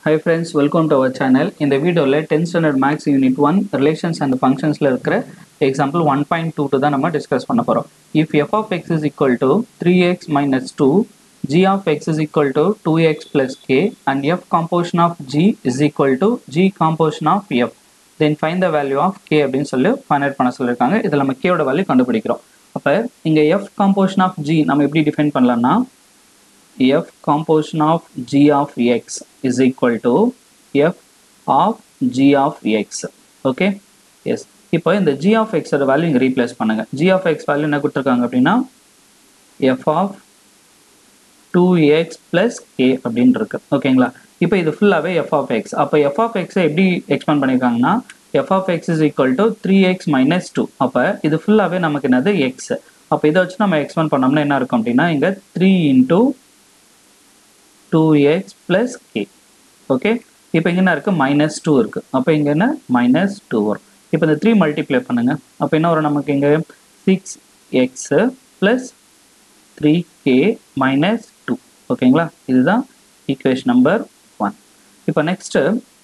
high friends welcome to our channel இந்த வீடியோவில் tenth standard maths unit one relations and ஃபங்க்ஷன்ஸில் இருக்கிற example one point two தான் நம்ம டிஸ்கஸ் பண்ண போகிறோம் if f of x is equal to three x minus two g of x is equal to 2x plus k and f composition of g is equal to g composition of f then find the value of k அப்படின்னு சொல்லி find out பண்ண சொல்லியிருக்காங்க இதில் நம்ம k ஓட value கண்டுபிடிக்கிறோம் அப்போ இங்கே f composition of g நம்ம எப்படி டிஃபைன் பண்ணலாம்னா f composition of g of x is equal to f of g of x okay yes இப்போ இந்த g of x ஓட வேல்யூ இங்கே ரீப்ளேஸ் பண்ணுங்க g of x வேல்யூ என்ன கொடுத்துருக்காங்க அப்படின்னா f of two x plus k அப்படின்னு இருக்கு ஓகேங்களா இப்போ இது ஃபுல்லாகவே எஃப் ஆஃப் எக்ஸ் அப்போ எஃப் ஆஃப் எக்ஸை எப்படி எக்ஸ்பேண்ட் பண்ணியிருக்காங்கன்னா f of x is equal to three x minus two அப்போ இது ஃபுல்லாகவே நமக்கு என்னது எக்ஸ் அப்போ இதை வச்சு நம்ம எக்ஸ்பேண்ட் பண்ணோம்னா என்ன இருக்கும் அப்படின்னா இங்கே three into two x plus k okay இப்போ இங்கே என்ன இருக்குது மைனஸ் டூ இருக்குது அப்போ இங்கே என்ன மைனஸ் டூ வரும் இப்போ இந்த த்ரீ மல்டிப்ளை பண்ணுங்கள் அப்போ என்ன வரும் நமக்கு இங்கே six x plus three k minus two ஓகேங்களா இதுதான் ஈக்குவேஷன் நம்பர் ஒன் இப்போ next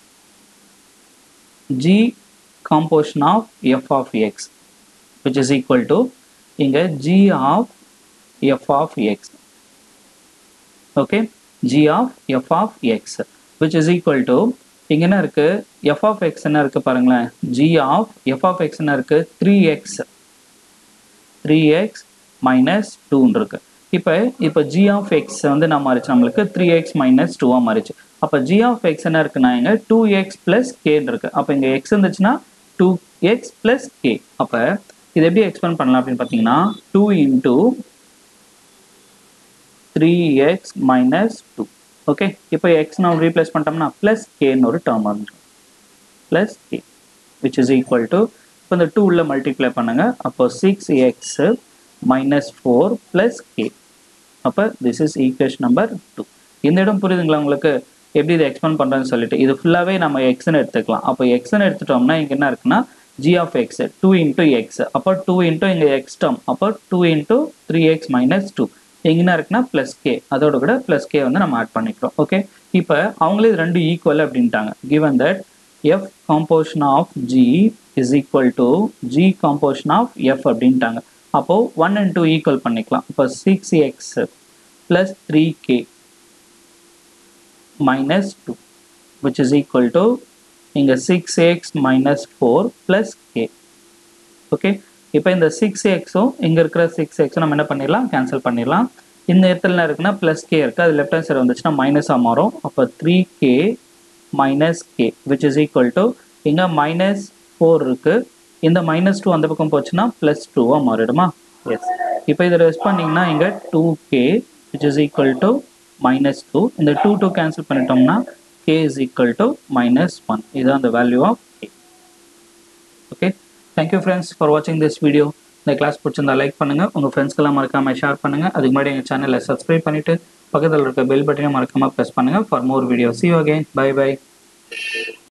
g composition of f of x which is equal to இங்கே g of f of x okay g of f of x which is equal to இங்கே என்ன இருக்குது f of x என்ன இருக்குது பாருங்களேன் g of f of x என்ன இருக்குது three x three x minus டூன்னு இருக்கு இப்போ இப்போ ஜி ஆஃப் எக்ஸ் வந்து நான் மாறிச்சு நம்மளுக்கு த்ரீ எக்ஸ் மைனஸ் டூவாக மாறிச்சு அப்போ ஜி ஆஃப் எக்ஸ் என்ன இருக்குன்னா இங்கே டூ எக்ஸ் ப்ளஸ் கேன்னு இருக்கு அப்போ இங்கே எக்ஸ் இருந்துச்சுன்னா டூ எக்ஸ் ப்ளஸ் கே அப்போ இது எப்படி எக்ஸ்பெண்ட் பண்ணலாம் அப்படின்னு பார்த்தீங்கன்னா two into three x minus two okay இப்போ எக்ஸ் நம்ம ரீப்ளேஸ் பண்ணிட்டோம்னா ப்ளஸ் கேன்னு ஒரு டேர்ம் வந்துடும் plus k which is equal to இப்போ இந்த டூ உள்ள மல்டிப்ளை பண்ணுங்க அப்போ six x minus four plus k அப்போ this is equation number two இந்த இடம் புரியுதுங்களா உங்களுக்கு எப்படி இதை எக்ஸ்பெண்ட் பண்ணுறேன்னு சொல்லிட்டு இது ஃபுல்லாகவே நம்ம எக்ஸ்னு எடுத்துக்கலாம் அப்போ எக்ஸ்னு எடுத்துட்டோம்னா இங்கே என்ன இருக்குன்னா g of x two into x அப்போ டூ இன்டூ இங்கே எக்ஸ் டேர்ம் அப்போ two into three x minus two இங்கே என்ன இருக்குன்னா ப்ளஸ் கே அதோட கூட ப்ளஸ் கே வந்து நம்ம ஆட் பண்ணிக்கிறோம் ஓகே இப்போ அவங்களே இது ரெண்டு ஈக்குவல் அப்படின்ட்டாங்க given that f composition of g is equal to g composition of f அப்படின்ட்டாங்க அப்போது ஒன் அண்ட் டூ ஈக்குவல் பண்ணிக்கலாம் இப்போ six x plus three k minus two which is equal to இங்கே six x minus four plus k okay இப்போ இந்த six எக்ஸும் இங்கே இருக்கிற சிக்ஸ் எக்ஸும் நம்ம என்ன பண்ணிடலாம் கேன்சல் பண்ணிடலாம் இந்த இடத்துல என்ன இருக்குன்னா ப்ளஸ் கே இருக்குது அது லெஃப்ட் ஹேண்ட் சைடு வந்துச்சுன்னா மைனஸாக மாறும் அப்போ three k minus k which is equal to இங்கே மைனஸ் ஃபோர் இருக்குது இந்த மைனஸ் டூ அந்த பக்கம் போச்சுன்னா ப்ளஸ் டூவாக மாறிடுமா எஸ் இப்போ இதை ரெஸ்ட் பண்ணிங்கன்னா இங்கே two k which is equal to minus two இந்த டூ டூ கேன்சல் பண்ணிட்டோம்னா k is equal to minus one இதுதான் அந்த value of k okay thank you friends for வாட்சிங் திஸ் வீடியோ இந்த கிளாஸ் பிடிச்சிருந்தா லைக் பண்ணுங்கள் உங்கள் ஃப்ரெண்ட்ஸ்க்கெல்லாம் மறக்காமல் ஷேர் பண்ணுங்கள் அதுக்கு முன்னாடி எங்கள் சேனலை சப்ஸ்கிரைப் பண்ணிவிட்டு பக்கத்தில் இருக்க பெல் பட்டனையும் மறக்காமல் ப்ரெஸ் பண்ணுங்கள் for more video see you again bye by